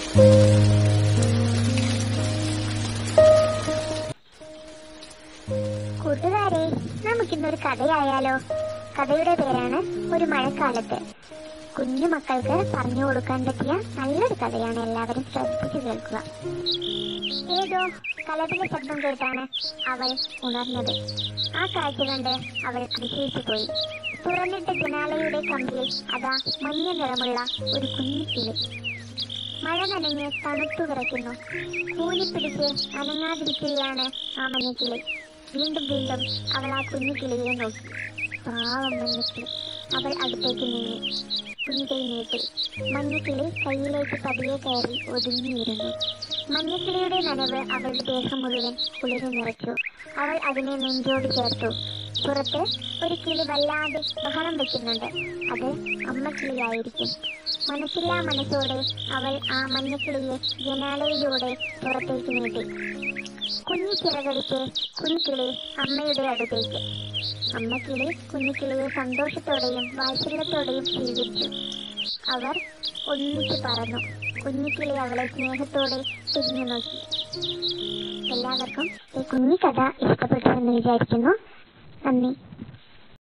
കൂട്ടുകാരെ നമുക്കിന്നൊരു കഥയായാലോ കഥയുടെ പേരാണ് ഒരു മഴക്കാലത്ത് കുഞ്ഞു മക്കൾക്ക് പറഞ്ഞു കൊടുക്കാൻ പറ്റിയ നല്ലൊരു കഥയാണ് എല്ലാവരും ശ്രദ്ധിച്ചു കേൾക്കുക ഏതോ കലപില ശബ്ദം കേട്ടാണ് അവൾ ഉണർന്നത് ആ കാഴ്ച കണ്ട് അവൾ അതിശയിച്ചു പോയി തുറന്നിട്ട ജനാലയുടെ കമ്പിയിൽ അതാ മഞ്ഞ നിറമുള്ള ഒരു കുഞ്ഞു കിളി മഴ നനഞ്ഞ് തണുത്തു വിറയ്ക്കുന്നു കൂനിപ്പിടിച്ച് അനങ്ങാതിരിക്കുകയാണ് ആ മഞ്ഞക്കിളി വീണ്ടും വീണ്ടും അവൾ ആ കുഞ്ഞു കിളിയെ നോക്കി പാവം മഞ്ഞക്കിളി അവൾ അടുത്തേക്ക് നീങ്ങി കുഞ്ഞിക്കൈ നീട്ടി മഞ്ഞക്കിളി കയ്യിലേക്ക് പതിയെ കയറി ഒതുങ്ങിയിരുന്നു മഞ്ഞക്കിളിയുടെ നനവ് അവളുടെ ദേഹം മുഴുവൻ കുളിര് നിറച്ചു അവൾ അതിനെ നെഞ്ചോട് ചേർത്തു പുറത്ത് ഒരു കിളി വല്ലാതെ ബഹളം വെക്കുന്നുണ്ട് അത് അമ്മക്കിളിയായിരിക്കും മനസ്സില്ലാ മനസ്സോടെ അവൾ ആ മഞ്ഞക്കിളിയെ ജനാലയിലൂടെ പുറത്തേക്ക് നീട്ടി കുഞ്ഞു ചിറകടിച്ച് കുഞ്ഞിക്കിളി അമ്മയുടെ അടുത്തേക്ക് അമ്മക്കിളി കുഞ്ഞിക്കിളിയെ സന്തോഷത്തോടെയും വാത്സല്യത്തോടെയും സ്വീകരിച്ചു അവർ ഒന്നിച്ചു പറന്നു കുഞ്ഞിക്കിളി അവളെ സ്നേഹത്തോടെ തിരിഞ്ഞു നോക്കി എല്ലാവർക്കും ഈ കുഞ്ഞു കഥ ഇഷ്ടപ്പെട്ടു എന്ന് വിചാരിക്കുന്നു നന്ദി